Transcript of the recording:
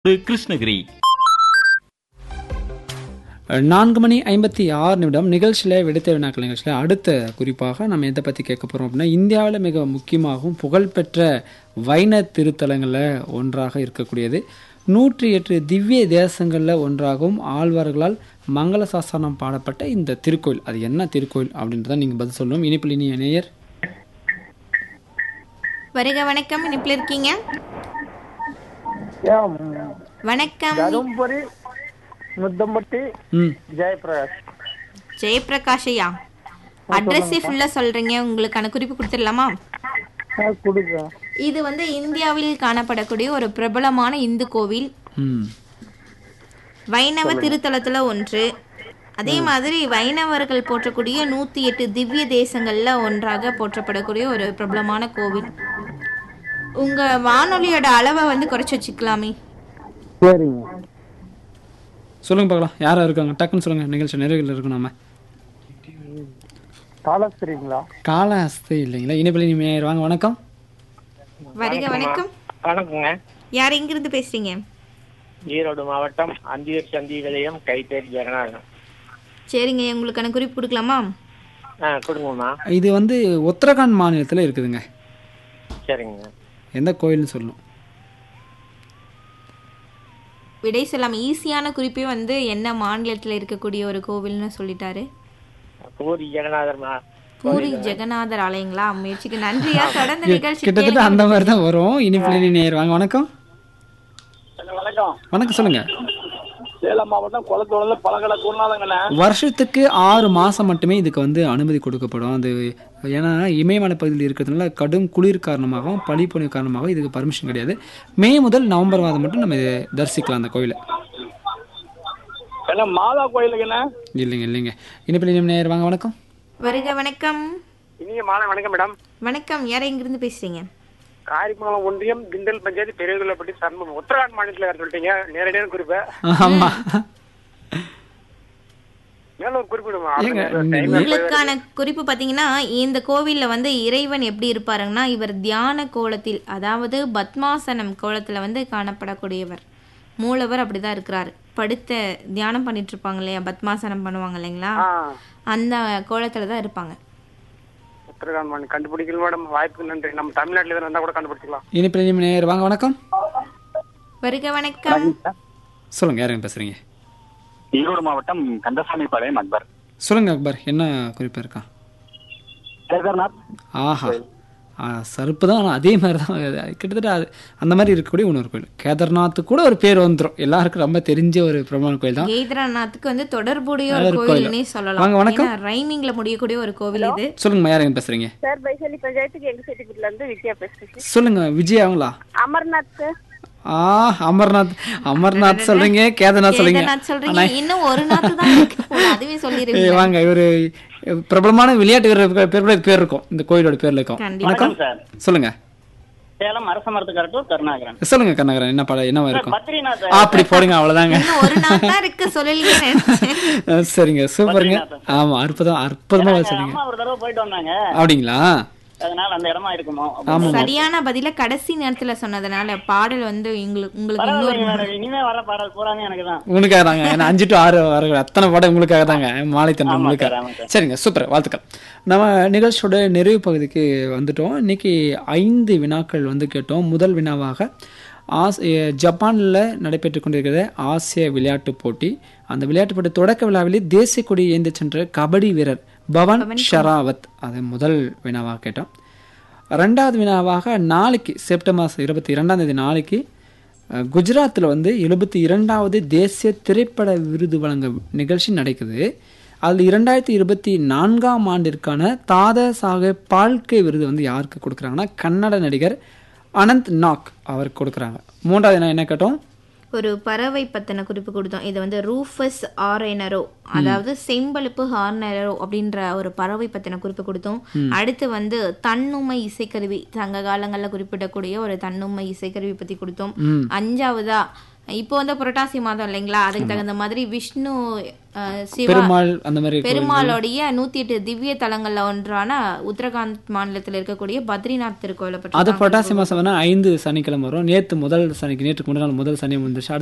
கிருஷ்ணகிரி நான்கு மணி ஐம்பத்தி ஆறு நிமிடம் நிகழ்ச்சியில் விடுத்த வினாக்கள் நிகழ்ச்சியில் அடுத்த குறிப்பாக நம்ம எதை பற்றி கேட்க போகிறோம் அப்படின்னா இந்தியாவில் மிக முக்கியமாகவும் புகழ்பெற்ற வைண திருத்தலங்களில் ஒன்றாக இருக்கக்கூடியது நூற்றி எட்டு திவ்ய தேசங்களில் ஒன்றாகவும் ஆழ்வார்களால் மங்கள சாசனம் பாடப்பட்ட இந்த திருக்கோயில் அது என்ன திருக்கோயில் அப்படின்றத நீங்கள் பதில் சொல்லணும் இனிப்பில் இனி நேயர் வருக வணக்கம் இனிப்பில் இருக்கீங்க ஏன், வணக்கம் தருமபுரி முத்தம்பட்டி ம் ஜெயபிரகாஷ் ஜெயபிரகாஷ் ஐயா அட்ரஸே ஃபுல்லா சொல்றீங்க உங்களுக்கான குறிப்பு கொடுத்துடலாமா ஆ, கொடுங்க இது வந்து இந்தியாவில் காணப்படக்கூடிய ஒரு பிரபலமான இந்து கோவில் ம் வைணவ திருத்தலத்துல ஒன்று அதே மாதிரி வைணவர்கள் போற்றக்கூடிய நூத்தி எட்டு திவ்ய தேசங்கள்ல ஒன்றாக போற்றப்படக்கூடிய ஒரு பிரபலமான கோவில் உங்க வானொலியோட அளவை வந்து குறைச்சு வச்சுக்கலாமே சரிங்க சொல்லுங்க பார்க்கலாம் யாராக இருக்காங்க டக்குன்னு சொல்லுங்கள் நிகழ்ச்சி நிறைவில் இருக்கும் நம்ம காலஸ்திரிங்களா காலாஸ்தி இல்லைங்களா இனிப்பில் இனி நேயர் வாங்க வணக்கம் வருக வணக்கம் வணக்கங்க யார் எங்கிருந்து பேசுறீங்க ஈரோடு மாவட்டம் அந்தியூர் சந்தி நிலையம் கைத்தேரி ஜெகநாதன் சரிங்க உங்களுக்கான குறிப்பு கொடுக்கலாமா ஆ கொடுங்கம்மா இது வந்து உத்தரகாண்ட் மாநிலத்தில் இருக்குதுங்க சரிங்க எந்த கோயில்னு சொல்லணும் விடை சொல்லாம ஈஸியான குறிப்பே வந்து என்ன மாநிலத்தில் இருக்கக்கூடிய ஒரு கோவில்னு சொல்லிட்டாரு பூரி ஜெகநாதர்மா பூரி ஜெகநாதர் ஆலயங்களா முயற்சிக்கு நன்றியா தொடர்ந்து நிகழ்ச்சி கிட்டத்தட்ட அந்த மாதிரி தான் வரும் இனிப்பில் நேர் வாங்க வணக்கம் வணக்கம் வணக்கம் சொல்லுங்க சேலம் மாவட்டம் குளத்தூர்ல பழகடை குருநாதங்கண்ணே வருஷத்துக்கு ஆறு மாதம் மட்டுமே இதுக்கு வந்து அனுமதி கொடுக்கப்படும் அது ஏன்னா இமயமலை பகுதியில் இருக்கிறதுனால கடும் குளிர் காரணமாகவும் பனிப்பொழிவு காரணமாகவும் இதுக்கு பர்மிஷன் கிடையாது மே முதல் நவம்பர் மாதம் மட்டும் நம்ம இதை தரிசிக்கலாம் அந்த கோயிலை என்ன மாதா கோயிலுக்குண்ணே இல்லைங்க இல்லைங்க இனிப்பில் நேர் வாங்க வணக்கம் வருக வணக்கம் இனிய மாலை வணக்கம் மேடம் வணக்கம் யார் எங்கிருந்து பேசுறீங்க காரிமங்கலம் ஒன்றியம் திண்டல் பஞ்சாயத்து பெரியகுள்ளப்பட்டி சண்முகம் உத்தரகாண்ட் மாநிலத்தில் யார் சொல்லிட்டீங்க நேரடியான குறிப்பு ஆமாம் மேல ஒரு குறிப்பிடுமா ஏங்க, உங்களுக்கான குறிப்பு பாத்தீங்கன்னா இந்த கோவில்ல வந்து இறைவன் எப்படி இருப்பாருன்னா இவர் தியான கோலத்தில் அதாவது பத்மாசனம் கோலத்துல வந்து காணப்படக்கூடியவர் மூலவர் அப்படிதான் இருக்கிறாரு படுத்த தியானம் பண்ணிட்டு இருப்பாங்க இல்லையா பத்மாசனம் பண்ணுவாங்க இல்லைங்களா அந்த கோலத்துல தான் இருப்பாங்க உத்தரகாண்ட் மாநிலம் கண்டுபிடிக்கல மேடம் வாய்ப்பு நன்றி நம்ம தமிழ்நாட்டில் இருந்தா கூட கண்டுபிடிச்சிக்கலாம் இனிப்பில் நேர் வாங்க வணக்கம் வருக வணக்கம் சொல்லுங்க யாருங்க பேசுறீங்க ஈரோடு மாவட்டம் கந்தசாமி பாளையம் அக்பர் சொல்லுங்க அக்பர் என்ன குறிப்பு இருக்கா கேதார்நாத் ஆஹா ஆ, சருப்பு தான் ஆனால் அதே மாதிரி தான் அது கிட்டத்தட்ட அது அந்த மாதிரி இருக்கக்கூடிய இன்னொரு கோயில் கேதார்நாத் கூட ஒரு பேர் வந்துடும் எல்லாருக்கும் ரொம்ப தெரிஞ்ச ஒரு பிரபலமான கோயில் தான் கேதார்நாத்துக்கு வந்து தொடர்புடைய நல்ல ஒரு ஒரு கோயில். கோயில்னே வாங்க, சொல்லலாம் வணக்கம். ஏன்னா ரைமிங்ல முடியக்கூடிய ஒரு கோவில் இது சொல்லுங்கம்மா யாருங்க பேசுறீங்க சார் பைசலி பஞ்சாயத்துக்கு எங்க செட்டிக்குட்ல இருந்து வித்யா பேசுறேன் சொல்லுங்க விஜய் அவங்களா அமர்நாத் சார் ஆ அமர்நாத் அமர்நாத் சொல்றீங்க கேதார்நாத் சொல்றீங்க கேதார்நாத் சொல்றீங்க இன்னும் ஒரு நாத்து தான் இருக்கு போல. அதுவே ஏய், சொல்லிருவீங்க வாங்க இவரு பிரபலமான விளையாட்டு வீரர் பேர் பேர் பேர் இருக்கும் இந்த கோயிலோட பேர்ல இருக்கும் கண்டிப்பா. வணக்கம் சார் சொல்லுங்க சேலம் அரச மரத்து கரட்டூர் கருணாகரன் சொல்லுங்க கண்ணகரன் என்ன படம் என்னவா இருக்கும் பத்ரிநாத் ஆ, அப்படி போடுங்க அவ்வளவுதாங்க இன்னும் ஒரு நாள் தான் இருக்கு சொல்லலையே நினைச்சேன் ஆ, சரிங்க சூப்பருங்க ஆமா அற்புதம் அற்புதமா சொன்னீங்க அம்மா ஒரு தடவை போயிட்டு வந்தாங்க அப்படிங்களா அதனால அந்த இடமா இருக்குமோ ஆமா சரியான பதில கடைசி நேரத்துல சொன்னதுனால பாடல் வந்து உங்களுக்கு உங்களுக்கு இன்னொரு பரவாயில்லைங்க மேடம் இனிமே வர பாடல் பூராமே எனக்கு தான் உங்களுக்காக தாங்க ஏன்னா அஞ்சு டு ஆறு வர அத்தனை படம் உங்களுக்காக தாங்க மாலை தண்டனை ஆமா உங்களுக்கு சார், ஆமா சார். சரிங்க சூப்பர் வாழ்த்துக்கள் நம்ம நிகழ்ச்சியோட நிறைவு பகுதிக்கு வந்துட்டோம் இன்னைக்கு ஐந்து வினாக்கள் வந்து கேட்டோம் முதல் வினாவாக ஆஸ் எ- ஜப்பான்ல நடைபெற்று கொண்டிருக்கிற ஆசிய விளையாட்டுப் போட்டி அந்த விளையாட்டுப் போட்டி தொடக்க விழாவிலே தேசிய கொடி ஏந்தி சென்ற கபடி வீரர் பவன் ஷராவத் அது முதல் வினாவாக கேட்டோம் ரெண்டாவது வினாவாக நாளைக்கு செப்டம்பர் மாதம் இருபத்தி இரண்டாம் தேதி நாளைக்கு அஹ், குஜராத்தில் வந்து எழுபத்தி இரண்டாவது தேசிய திரைப்பட விருது வழங்க நிகழ்ச்சி நடக்குது அதில் இரண்டாயிரத்தி இருபத்தி நான்காம் ஆண்டிற்கான தாதா சாஹேப் பால்கே விருது வந்து யாருக்கு கொடுக்குறாங்கன்னா கன்னட நடிகர் அனந்த் நாக் அவருக்கு கொடுக்குறாங்க மூன்றாவது என்ன என்ன கேட்டோம் ஒரு பறவை பத்தின குறிப்பு கொடுத்தோம் இது வந்து ரூஃபஸ் ஆர்எனரோ அதாவது செம்பழுப்பு ஹார்னரோ அப்படின்ற ஒரு பறவை பத்தின குறிப்பு கொடுத்தோம் அடுத்து வந்து தன்னுமை இசைக்கருவி சங்க காலங்கள்ல குறிப்பிடக்கூடிய ஒரு தன்னுமை இசைக்கருவி பத்தி கொடுத்தோம் அஞ்சாவதா இப்போ வந்து புரட்டாசி மாதம் இல்லைங்களா அதுக்கு தகுந்த மாதிரி விஷ்ணு அஹ், சிவா பெருமாள் அந்த மாதிரி கோயில். பெருமாளுடைய நூத்தி எட்டு திவ்ய தலங்கள்ல ஒன்றான உத்தரகாண்ட் மாநிலத்தில் இருக்கக்கூடிய பத்ரிநாத் திருக்கோயிலை பற்றி அது தான் புரட்டாசி மாசம் வேணா ஐந்து சனிக்கிழமை வரும் நேத்து முதல் சனிக்கு நேற்றுக்கு முன்னாள் முதல் சனி வந்துச்சு